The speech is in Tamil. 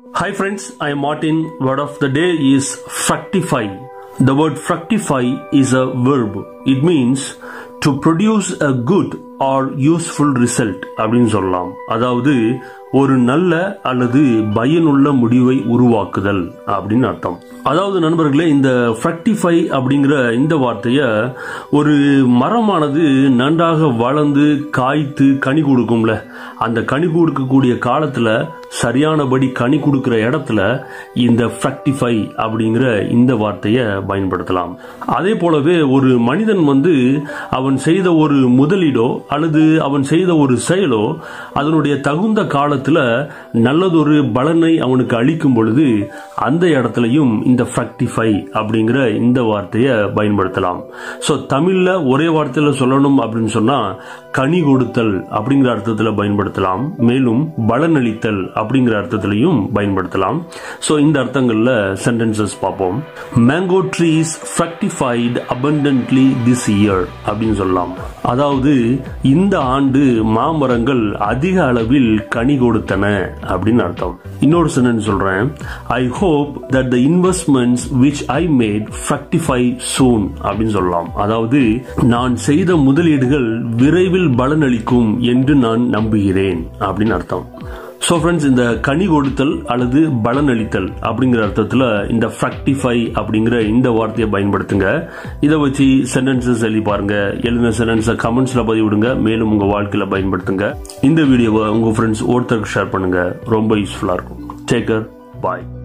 Hi friends, I am Martin. Word of the day is fructify. The word fructify is a verb. It means to produce a good or useful result அப்படின்னு சொல்லலாம் அதாவது ஒரு நல்ல அல்லது பயனுள்ள முடிவை உருவாக்குதல் அப்படின்னு அர்த்தம் அதாவது நண்பர்களே இந்த ஃப்ரக்டிஃபை அப்படிங்கிற இந்த வார்த்தைய ஒரு மரமானது நன்றாக வளர்ந்து காய்த்து கனி கொடுக்கும்ல அந்த கனி கொடுக்கக்கூடிய காலத்துல சரியானபடி கனி கொடுக்கிற இடத்துல இந்த ஃப்ரக்டிஃபை அப்படிங்கிற இந்த வார்த்தையை பயன்படுத்தலாம் அதே போலவே ஒரு மனிதன் வந்து அவன் செய்த ஒரு முதலீடோ அல்லது அவன் செய்த ஒரு செயலோ அதனுடைய தகுந்த காலத்துல நல்லதொரு பலனை அவனுக்கு அளிக்கும் பொழுது அந்த இடத்துலையும் இந்த ஃப்ரக்டிஃபை அப்படிங்கிற இந்த வார்த்தையை பயன்படுத்தலாம் ஸோ தமிழ்ல ஒரே வார்த்தையில சொல்லணும் அப்படின்னு சொன்னா கனி கொடுத்தல் அப்படிங்கிற அர்த்தத்தில் பயன்படுத்தலாம் மேலும் பலனளித்தல் அப்படிங்கிற அர்த்தத்திலையும் பயன்படுத்தலாம் ஸோ இந்த அர்த்தங்கள்ல சென்டென்சஸ் பார்ப்போம் mango trees fructified abundantly this year அப்படின்னு சொல்லலாம் அதாவது இந்த ஆண்டு மாமரங்கள் அதிக அளவில் கனி கொடுத்தன அப்படின்னு அர்த்தம் இன்னொரு சென்டென்ஸ் சொல்றேன் I hope that the investments which I made fructify soon அப்படின்னு சொல்லலாம் அதாவது நான் செய்த முதலீடுகள் விரைவில் பலனளிக்கும் என்று நான் நம்புகிறேன் அப்படின்னு அர்த்தம் ஸோ ஃப்ரெண்ட்ஸ் இந்த கனி கொடுத்தல் அல்லது பலனளித்தல் அப்படிங்கிற அர்த்தத்தில் இந்த ஃப்ரக்டிஃபை அப்படிங்கிற இந்த வார்த்தையை பயன்படுத்துங்க இதை வச்சு சென்டென்சஸ் எழுதி பாருங்க எழுதின சென்டென்ஸை கமெண்ட்ஸ்ல பதிவிடுங்க மேலும் உங்க வாழ்க்கையில பயன்படுத்துங்க இந்த வீடியோவை உங்க ஃப்ரெண்ட்ஸ் ஒருத்தருக்கு ஷேர் பண்ணுங்க ரொம்ப யூஸ்ஃபுல்லா இருக்கும் டேக்கர் பாய்